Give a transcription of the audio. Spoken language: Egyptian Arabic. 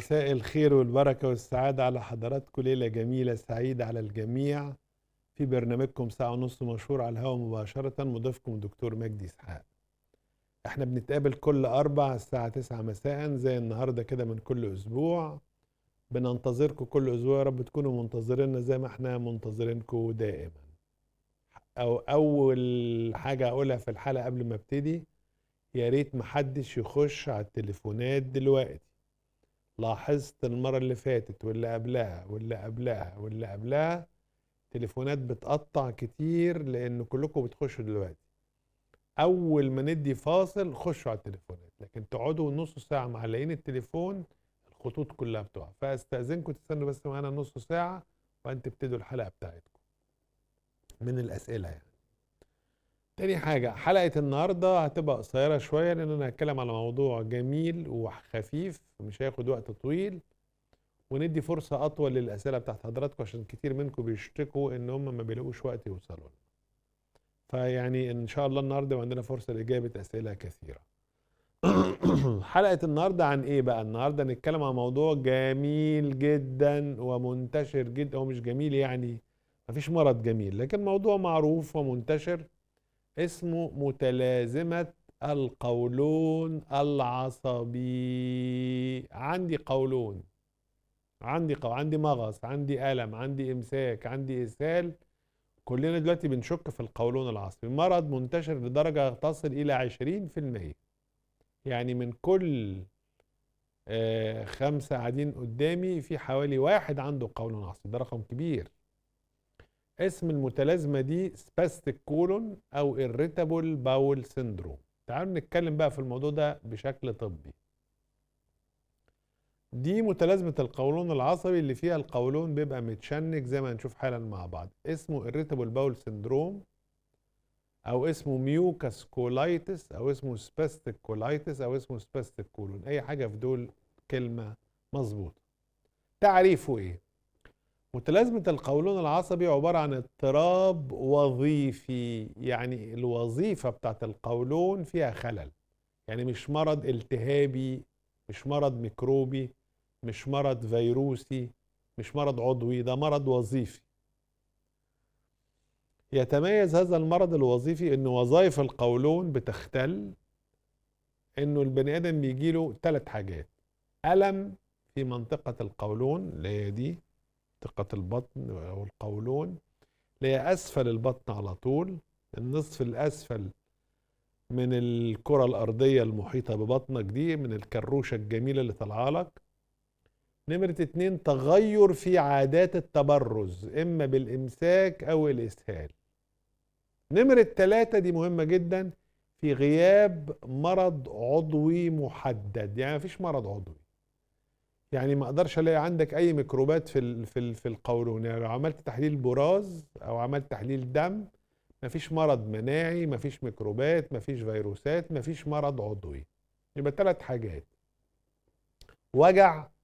مساء الخير والبركة والسعادة على حضراتكم ليلة جميلة سعيدة على الجميع في برنامجكم ساعة ونص مشهور على الهواء مباشرة مضيفكم الدكتور مجدي إسحاق احنا بنتقابل كل أربع الساعة تسعة مساء زي النهاردة كده من كل أسبوع بننتظركم كل أسبوع يا رب تكونوا منتظريننا زي ما احنا منتظرينكم دائما أو أول حاجة أقولها في الحلقة قبل ما ابتدي يا ريت محدش يخش على التليفونات دلوقتي لاحظت المرة اللي فاتت واللي قبلها واللي قبلها واللي قبلها تليفونات بتقطع كتير لأن كلكم بتخشوا دلوقتي أول ما ندي فاصل خشوا على التليفونات لكن تقعدوا نص ساعة معلقين التليفون الخطوط كلها بتقع فاستأذنكم تستنوا بس معانا نص ساعة وأن تبتدوا الحلقة بتاعتكم من الأسئلة يعني تاني حاجة حلقة النهاردة هتبقى قصيرة شوية لأن أنا هتكلم على موضوع جميل وخفيف مش هياخد وقت طويل وندي فرصة أطول للأسئلة بتاعت حضراتكم عشان كتير منكم بيشتكوا إن هم ما بيلاقوش وقت يوصلوا لنا. فيعني إن شاء الله النهاردة عندنا فرصة لإجابة أسئلة كثيرة. حلقة النهاردة عن إيه بقى؟ النهاردة نتكلم عن موضوع جميل جدا ومنتشر جدا هو مش جميل يعني مفيش مرض جميل لكن موضوع معروف ومنتشر اسمه متلازمة القولون العصبي عندي قولون عندي قو... عندي مغص عندي ألم عندي إمساك عندي إسهال كلنا دلوقتي بنشك في القولون العصبي مرض منتشر لدرجة تصل إلى عشرين في المية يعني من كل آه خمسة قاعدين قدامي في حوالي واحد عنده قولون عصبي ده رقم كبير اسم المتلازمة دي سباستيك كولون أو irritable باول سيندروم تعالوا نتكلم بقى في الموضوع ده بشكل طبي دي متلازمة القولون العصبي اللي فيها القولون بيبقى متشنج زي ما هنشوف حالا مع بعض اسمه irritable باول سيندروم أو اسمه ميوكاس كولايتس أو اسمه سباستيك كولايتس أو اسمه سباستيك كولون أي حاجة في دول كلمة مظبوطة تعريفه إيه؟ متلازمة القولون العصبي عبارة عن اضطراب وظيفي يعني الوظيفة بتاعت القولون فيها خلل يعني مش مرض التهابي مش مرض ميكروبي مش مرض فيروسي مش مرض عضوي ده مرض وظيفي يتميز هذا المرض الوظيفي ان وظائف القولون بتختل انه البني ادم بيجيله ثلاث حاجات الم في منطقة القولون اللي هي دي منطقة البطن أو القولون اللي هي أسفل البطن على طول النصف الأسفل من الكرة الأرضية المحيطة ببطنك دي من الكروشة الجميلة اللي طالعة لك نمرة اتنين تغير في عادات التبرز إما بالإمساك أو الإسهال نمرة تلاتة دي مهمة جدا في غياب مرض عضوي محدد يعني مفيش مرض عضوي يعني ما اقدرش الاقي عندك اي ميكروبات في ال في ال في القولون يعني لو عملت تحليل براز او عملت تحليل دم مفيش مرض مناعي مفيش ميكروبات مفيش فيروسات مفيش مرض عضوي يبقى ثلاث حاجات وجع